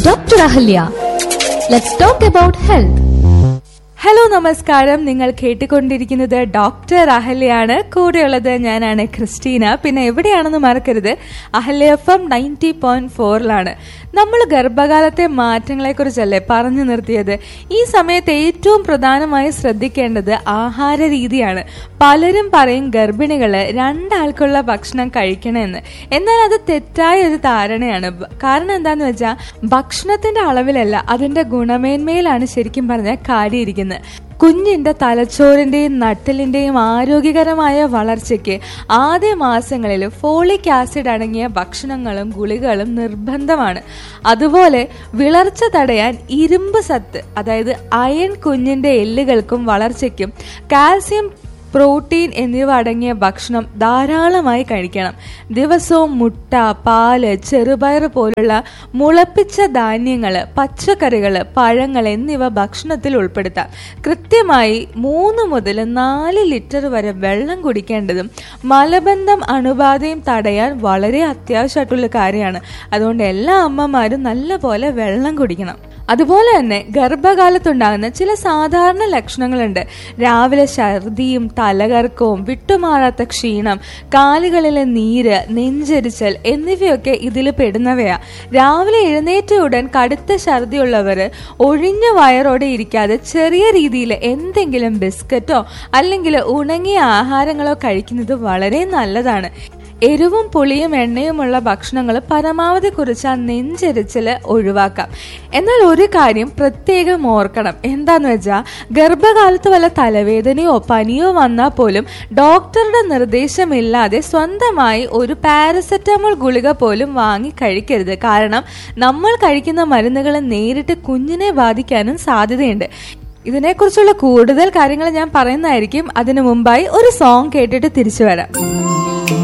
Dr. Ahalya. Let's talk about health. Hello നമസ്കാരം നിങ്ങൾ കേട്ടുകൊണ്ടിരിക്കുന്നത് ഡോക്ടർ അഹല്യയാണ് കൂടെയുള്ളത് ഞാനാണ് ക്രിസ്റ്റീന പിന്നെ എവിടെയാണെന്ന് മറക്കരുത് Ahalya F M ninety point ഫോറിലാണ് നമ്മൾ ഗർഭകാലത്തെ മാറ്റങ്ങളെക്കുറിച്ചല്ലേ പറഞ്ഞു നിർത്തിയത് ഈ സമയത്ത് ഏറ്റവും പ്രധാനമായി ശ്രദ്ധിക്കേണ്ടത് ആഹാര രീതിയാണ് പലരും പറയും ഗർഭിണികള് രണ്ടാൾക്കുള്ള ഭക്ഷണം കഴിക്കണമെന്ന് എന്നാൽ അത് തെറ്റായ ഒരു ധാരണയാണ് ബ- കാരണം എന്താന്ന് വെച്ചാൽ ഭക്ഷണത്തിന്റെ അളവിലല്ല അതിന്റെ ഗുണമേന്മയിലാണ് ശരിക്കും പറഞ്ഞാൽ കാര്യമിരിക്കുന്നത് കുഞ്ഞിന്റെ തലച്ചോറിന്റെയും നട്ടലിന്റെയും ആരോഗ്യകരമായ വളർച്ചയ്ക്ക് ആദ്യ മാസങ്ങളിൽ ഫോളിക് ആസിഡ് അടങ്ങിയ ഭക്ഷണങ്ങളും ഗുളികളും നിർബന്ധമാണ് അതുപോലെ വിളർച്ച തടയാൻ ഇരുമ്പ് സത്ത് അതായത് അയൺ കുഞ്ഞിന്റെ എല്ലുകൾക്കും വളർച്ചയ്ക്കും കാൽസ്യം പ്രോട്ടീൻ എന്നിവ അടങ്ങിയ ഭക്ഷണം ധാരാളമായി കഴിക്കണം ദിവസവും മുട്ട പാല് ചെറുപയർ പോലുള്ള മുളപ്പിച്ച ധാന്യങ്ങൾ പച്ചക്കറികൾ പഴങ്ങൾ എന്നിവ ഭക്ഷണത്തിൽ ഉൾപ്പെടുത്താം കൃത്യമായി മൂന്ന് മുതൽ നാല് ലിറ്റർ വരെ വെള്ളം കുടിക്കേണ്ടതും മലബന്ധം അണുബാധയും തടയാൻ വളരെ അത്യാവശ്യമായിട്ടുള്ള കാര്യമാണ് അതുകൊണ്ട് എല്ലാ അമ്മമാരും നല്ലപോലെ വെള്ളം കുടിക്കണം അതുപോലെ തന്നെ ഗർഭകാലത്തുണ്ടാകുന്ന ചില സാധാരണ ലക്ഷണങ്ങളുണ്ട് രാവിലെ ഛർദിയും തലകറക്കവും വിട്ടുമാറാത്ത ക്ഷീണം കാലുകളിലെ നീര് നെഞ്ചരിച്ചൽ എന്നിവയൊക്കെ ഇതിൽ പെടുന്നവയാ രാവിലെ എഴുന്നേറ്റ ഉടൻ കടുത്ത ഛർദിയുള്ളവർ ഒഴിഞ്ഞ വയറോടെ ഇരിക്കാതെ ചെറിയ രീതിയിൽ എന്തെങ്കിലും ബിസ്ക്കറ്റോ അല്ലെങ്കിൽ ഉണങ്ങിയ ആഹാരങ്ങളോ കഴിക്കുന്നത് വളരെ നല്ലതാണ് എരിവും പുളിയും എണ്ണയുമുള്ള ഭക്ഷണങ്ങൾ പരമാവധി കുറിച്ചാൽ നെഞ്ചെരിച്ചില് ഒഴിവാക്കാം എന്നാൽ ഒരു കാര്യം പ്രത്യേകം ഓർക്കണം എന്താന്ന് വെച്ചാൽ ഗർഭകാലത്ത് വല്ല തലവേദനയോ പനിയോ വന്നാൽ പോലും ഡോക്ടറുടെ നിർദ്ദേശമില്ലാതെ സ്വന്തമായി ഒരു പാരസെറ്റമോൾ ഗുളിക പോലും വാങ്ങി കഴിക്കരുത് കാരണം നമ്മൾ കഴിക്കുന്ന മരുന്നുകൾ നേരിട്ട് കുഞ്ഞിനെ ബാധിക്കാനും സാധ്യതയുണ്ട് ഇതിനെക്കുറിച്ചുള്ള കൂടുതൽ കാര്യങ്ങൾ ഞാൻ പറയുന്നതായിരിക്കും അതിനു മുമ്പായി ഒരു സോങ് കേട്ടിട്ട് തിരിച്ചു വരാം